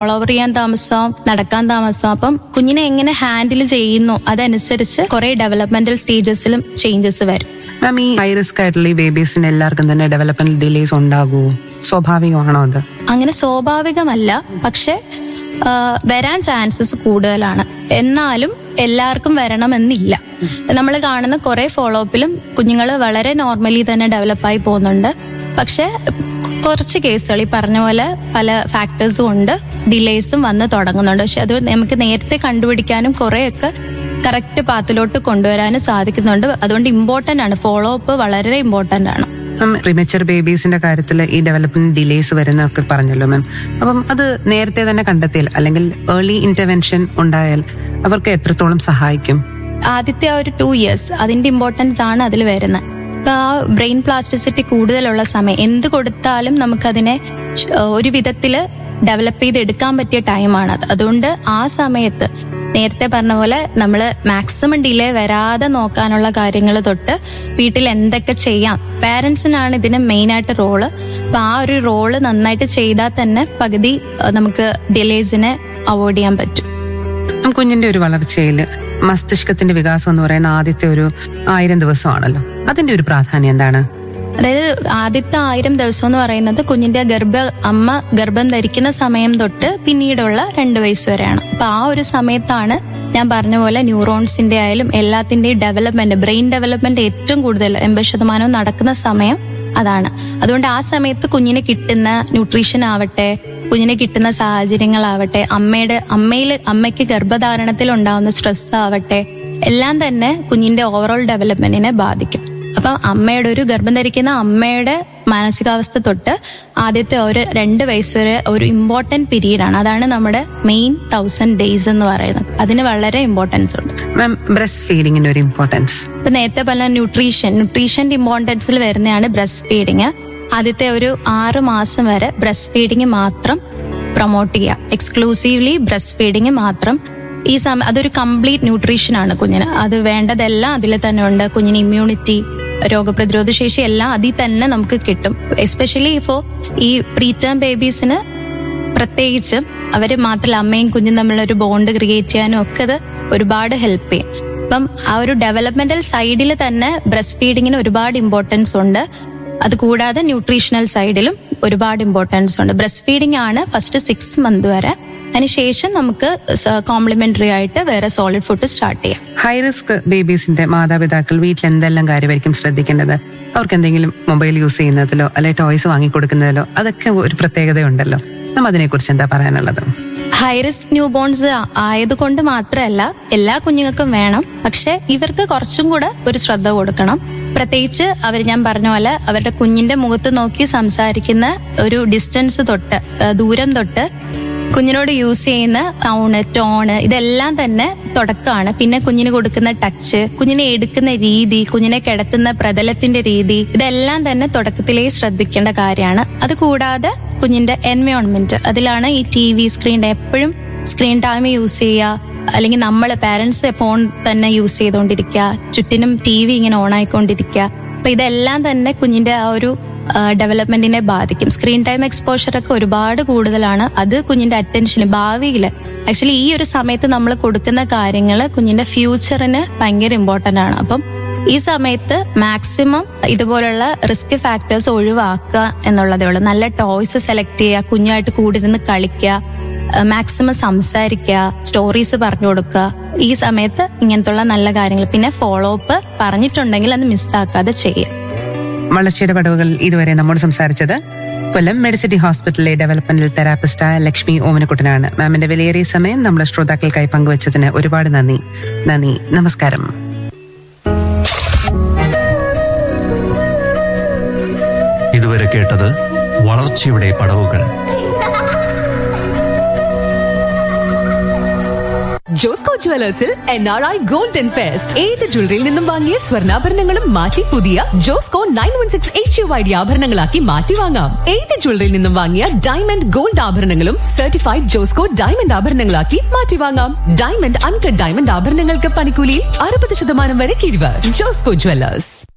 all over ചെയ്യാൻ താമസം നടക്കാൻ താമസം അപ്പം കുഞ്ഞിനെ എങ്ങനെ ഹാൻഡിൽ ചെയ്യുന്നു അതനുസരിച്ച് കുറെ ഡെവലപ്മെന്റൽ സ്റ്റേജസിലും ചേഞ്ചസ് വരും മാം ഈ ഹൈ റിസ്ക് ആയിട്ടുള്ള ഈ ബേബീസിന് എല്ലാവർക്കും തന്നെ ഡെവലപ്മെന്റ് ഡിലേസ് ഉണ്ടാകുമോ സ്വാഭാവികമാണോ അത് അങ്ങനെ സ്വാഭാവികമല്ല പക്ഷെ ആ, വരാൻ ചാൻസസ് കൂടുതലാണ് എന്നാലും എല്ലാവർക്കും വരണമെന്നില്ല നമ്മൾ കാണുന്ന കുറെ ഫോളോ അപ്പിലും കുഞ്ഞുങ്ങൾ വളരെ നോർമലി തന്നെ ഡെവലപ്പായി പോകുന്നുണ്ട് പക്ഷെ കുറച്ച് കേസുകൾ ഈ പറഞ്ഞ പോലെ പല ഫാക്ടേഴ്സും ഉണ്ട് ഡിലേസും വന്ന് തുടങ്ങുന്നുണ്ട് പക്ഷെ അത് നമുക്ക് നേരത്തെ കണ്ടുപിടിക്കാനും കുറെയൊക്കെ കറക്റ്റ് പാത്തിലോട്ട് കൊണ്ടുവരാനും സാധിക്കുന്നുണ്ട് അതുകൊണ്ട് ഇമ്പോർട്ടന്റ് ആണ് ഫോളോ അപ്പ് വളരെ ഇമ്പോർട്ടന്റ് ആണ് മാം പ്രിമച്ചർ ബേബീസിന്റെ കാര്യത്തിൽ ഈ ഡെവലപ്മെന്റ് ഡിലേസ് വരുന്നൊക്കെ പറഞ്ഞല്ലോ മാം അപ്പം അത് നേരത്തെ തന്നെ കണ്ടെത്തിയാൽ അല്ലെങ്കിൽ ഏർലി ഇന്റർവെൻഷൻ ഉണ്ടായാൽ അവർക്ക് എത്രത്തോളം സഹായിക്കും ആദ്യത്തെ ആ ഒരു ടു ഇയേഴ്സ് അതിന്റെ ഇമ്പോർട്ടൻസ് ആണ് അതിൽ വരുന്നത് ഇപ്പൊ ആ ബ്രെയിൻ പ്ലാസ്റ്റിസിറ്റി കൂടുതലുള്ള സമയം എന്ത് കൊടുത്താലും നമുക്കതിനെ ശ്- ഒരു വിധത്തില് ഡെവലപ്പ് ചെയ്ത് എടുക്കാൻ പറ്റിയ ടൈമാണ് അത് അതുകൊണ്ട് ആ സമയത്ത് നേരത്തെ പറഞ്ഞ പോലെ നമ്മൾ മാക്സിമം ഡിലേ വരാതെ നോക്കാനുള്ള കാര്യങ്ങൾ തൊട്ട് വീട്ടിൽ എന്തൊക്കെ ചെയ്യാം പാരൻസിനാണ് ഇതിന് മെയിൻ ആയിട്ട് റോള് അപ്പൊ ആ ഒരു റോള് നന്നായിട്ട് ചെയ്താൽ തന്നെ പകുതി അഹ് നമുക്ക് ഡിലേസിനെ അവോയ്ഡ് ചെയ്യാൻ പറ്റും മാം കുഞ്ഞിന്റെ ഒരു വളർച്ചയിൽ മസ്തിഷ്കത്തിന്റെ വികാസം എന്ന് പറയുന്ന ആദ്യത്തെ ഒരു ആയിരം ദിവസമാണല്ലോ അതിന്റെ ഒരു പ്രാധാന്യം എന്താണ് അതായത് ആദ്യത്തെ ആയിരം ദിവസം എന്ന് പറയുന്നത് കുഞ്ഞിന്റെ ഗർഭ അമ്മ ഗർഭം ധരിക്കുന്ന സമയം തൊട്ട് പിന്നീടുള്ള രണ്ട് വയസ്സ് വരെയാണ് അപ്പൊ ആ ഒരു സമയത്താണ് ഞാൻ പറഞ്ഞ പോലെ ന്യൂറോൺസിന്റെ ആയാലും എല്ലാത്തിന്റെയും ഡെവലപ്മെന്റ് ബ്രെയിൻ ഡെവലപ്മെന്റ് ഏറ്റവും കൂടുതൽ എൺപത് ശതമാനവും നടക്കുന്ന സമയം അതാണ് അതുകൊണ്ട് ആ സമയത്ത് കുഞ്ഞിന് കിട്ടുന്ന ന്യൂട്രീഷൻ ആവട്ടെ കുഞ്ഞിന് കിട്ടുന്ന സാഹചര്യങ്ങളാവട്ടെ അമ്മയുടെ അമ്മയിൽ അമ്മയ്ക്ക് ഗർഭധാരണത്തിൽ ഉണ്ടാവുന്ന സ്ട്രെസ് ആവട്ടെ എല്ലാം തന്നെ കുഞ്ഞിന്റെ ഓവറോൾ ഡെവലപ്മെന്റിനെ ബാധിക്കും അപ്പം അമ്മയുടെ ഒരു ഗർഭം ധരിക്കുന്ന അമ്മയുടെ മാനസികാവസ്ഥ തൊട്ട് ആദ്യത്തെ ഒരു രണ്ട് വയസ്സ് വരെ ഒരു ഇമ്പോർട്ടന്റ് പീരീഡ് ആണ് അതാണ് നമ്മുടെ മെയിൻ തൗസൻഡ് ഡേയ്സ് എന്ന് പറയുന്നത് അതിന് വളരെ ഇമ്പോർട്ടൻസ് ഉണ്ട് മാം ബ്രസ്റ്റ് ഫീഡിങ്ങിന്റെ ഒരു ഇമ്പോർട്ടൻസ് ഇപ്പൊ നേരത്തെ പറഞ്ഞ ന്യൂട്രീഷൻ ന്യൂട്രീഷന്റെ ഇമ്പോർട്ടൻസിൽ വരുന്നതാണ് ബ്രസ്റ്റ് ഫീഡിങ് ആദ്യത്തെ ഒരു ആറ് മാസം വരെ ബ്രസ്റ്റ് ഫീഡിങ് മാത്രം പ്രൊമോട്ട് ചെയ്യുക എക്സ്ക്ലൂസീവ്ലി ബ്രസ്റ്റ് ഫീഡിങ് മാത്രം ഈ സമയം അതൊരു കംപ്ലീറ്റ് ന്യൂട്രീഷൻ ആണ് കുഞ്ഞിന് അത് വേണ്ടതെല്ലാം അതിൽ തന്നെ ഉണ്ട് കുഞ്ഞിന് ഇമ്മ്യൂണിറ്റി രോഗപ്രതിരോധ ശേഷി എല്ലാം അതിൽ തന്നെ നമുക്ക് കിട്ടും എസ്പെഷ്യലി ഇപ്പോൾ ഈ പ്രീറ്റേം ബേബീസിന് പ്രത്യേകിച്ച് അവര് മാത്രമല്ല അമ്മയും കുഞ്ഞും തമ്മിലുള്ള ഒരു ബോണ്ട് ക്രിയേറ്റ് ചെയ്യാനും ഒക്കെ അത് ഒരുപാട് ഹെൽപ്പ് ചെയ്യും അപ്പം ആ ഒരു ഡെവലപ്മെന്റൽ സൈഡിൽ തന്നെ ബ്രസ്റ്റ് ഫീഡിങ്ങിന് ഒരുപാട് ഇമ്പോർട്ടൻസ് ഉണ്ട് അത് കൂടാതെ ന്യൂട്രീഷണൽ സൈഡിലും ഒരുപാട് ഇമ്പോർട്ടൻസ് ഉണ്ട് ബ്രസ്റ്റ് ഫീഡിംഗ് ആണ് ഫസ്റ്റ് സിക്സ് മന്ത് വരെ അതിനുശേഷം നമുക്ക് കോംപ്ലിമെന്ററി ആയിട്ട് വേറെ സോളിഡ് ഫുഡ് സ്റ്റാർട്ട് ചെയ്യാം ഹൈ റിസ്ക് ബേബീസിന്റെ മാതാപിതാക്കൾ വീട്ടിൽ എന്തെല്ലാം കാര്യമായിരിക്കും ശ്രദ്ധിക്കേണ്ടത് അവർക്ക് എന്തെങ്കിലും മൊബൈൽ യൂസ് ചെയ്യുന്നതിലോ അല്ലെ ടോയ്സ് വാങ്ങിക്കൊടുക്കുന്നതിലോ അതൊക്കെ ഒരു പ്രത്യേകതയുണ്ടല്ലോ നാം അതിനെക്കുറിച്ച് എന്താ പറയാനുള്ളത് ഹൈ റിസ്ക് ന്യൂ ബോൺസ് ആയതുകൊണ്ട് മാത്രമല്ല എല്ലാ കുഞ്ഞുങ്ങൾക്കും വേണം പക്ഷെ ഇവർക്ക് കുറച്ചും കൂടെ ഒരു ശ്രദ്ധ കൊടുക്കണം പ്രത്യേകിച്ച് അവർ ഞാൻ പറഞ്ഞ പോലെ അവരുടെ കുഞ്ഞിന്റെ മുഖത്ത് നോക്കി സംസാരിക്കുന്ന ഒരു ഡിസ്റ്റൻസ് തൊട്ട് ആ, ദൂരം തൊട്ട് കുഞ്ഞിനോട് യൂസ് ചെയ്യുന്ന സൗണ്ട് ടോണ് ഇതെല്ലാം തന്നെ തുടക്കമാണ് പിന്നെ കുഞ്ഞിന് കൊടുക്കുന്ന ടച്ച് കുഞ്ഞിനെ എടുക്കുന്ന രീതി കുഞ്ഞിനെ കിടത്തുന്ന പ്രതലത്തിന്റെ രീതി ഇതെല്ലാം തന്നെ തുടക്കത്തിലേ ശ്രദ്ധിക്കേണ്ട കാര്യമാണ് അത് കൂടാതെ കുഞ്ഞിന്റെ എൻവയോൺമെന്റ് അതിലാണ് ഈ ടി വി സ്ക്രീൻ എപ്പോഴും സ്ക്രീൻ ടൈം യൂസ് ചെയ്യുക അല്ലെങ്കിൽ നമ്മൾ പാരന്റ്സ് ഫോൺ തന്നെ യൂസ് ചെയ്തുകൊണ്ടിരിക്കുക ചുറ്റിനും ടി വി ഇങ്ങനെ ഓൺ ആയിക്കൊണ്ടിരിക്കുക അപ്പൊ ഇതെല്ലാം തന്നെ കുഞ്ഞിന്റെ ആ ഒരു ഡെവലപ്മെന്റിനെ ബാധിക്കും സ്ക്രീൻ ടൈം എക്സ്പോഷർ ഒക്കെ ഒരുപാട് കൂടുതലാണ് അത് കുഞ്ഞിന്റെ അറ്റൻഷന് ഭാവിയിൽ ആക്ച്വലി ഈ ഒരു സമയത്ത് നമ്മൾ കൊടുക്കുന്ന കാര്യങ്ങൾ കുഞ്ഞിന്റെ ഫ്യൂച്ചറിന് ഭയങ്കര ഇമ്പോർട്ടന്റ് ആണ് അപ്പം ഈ സമയത്ത് മാക്സിമം ഇതുപോലുള്ള റിസ്ക് ഫാക്ടേഴ്സ് ഒഴിവാക്കുക എന്നുള്ളതേ ഉള്ളൂ നല്ല ടോയ്സ് സെലക്ട് ചെയ്യുക കുഞ്ഞുമായിട്ട് കൂടിരുന്ന് കളിക്കുക മാക്സിമം സംസാരിക്കുക സ്റ്റോറീസ് പറഞ്ഞു കൊടുക്കുക ഈ സമയത്ത് ഇങ്ങനത്തുള്ള നല്ല കാര്യങ്ങൾ പിന്നെ ഫോളോ അപ്പ് പറഞ്ഞിട്ടുണ്ടെങ്കിൽ അത് മിസ്സാക്കാതെ ചെയ്യുക വളർച്ചയുടെ പടവുകൾ ഇതുവരെ നമ്മോട് സംസാരിച്ചത് കൊല്ലം മെഡിസിറ്റി ഹോസ്പിറ്റലിലെ ഡെവലപ്മെന്റൽ തെറാപ്പിസ്റ്റായ ലക്ഷ്മി ഓമനക്കുട്ടനാണ് മാമിന്റെ വിലയേറിയ സമയം നമ്മുടെ ശ്രോതാക്കൾക്കായി പങ്കുവച്ചതിന് ഒരുപാട് നന്ദി നന്ദി നമസ്കാരം ഇതുവരെ കേട്ടത് വളർച്ചയുടെ പടവുകൾ ജോസ്കോ ജുവലേഴ്സിൽ N R I golden fest ഏത് ജ്വല്ലറിയിൽ നിന്നും വാങ്ങിയ സ്വർണ്ണാഭരണങ്ങളും മാറ്റി പുതിയ Josco nine one six H U I D ആഭരണങ്ങളാക്കി മാറ്റി വാങ്ങാം ഏത് ജ്വല്ലറിയിൽ നിന്നും വാങ്ങിയ ഡയമണ്ട് ഗോൾഡ് ആഭരണങ്ങളും സർട്ടിഫൈഡ് ജോസ്കോ ഡയമണ്ട് ആഭരണങ്ങളാക്കി മാറ്റി വാങ്ങാം ഡയമണ്ട് അൺകട്ട് ഡയമണ്ട് ആഭരണങ്ങൾക്ക് പണിക്കൂലിയിൽ അറുപത് ശതമാനം വരെ കിഴിവ് ജോസ്കോ ജുവലേഴ്സ്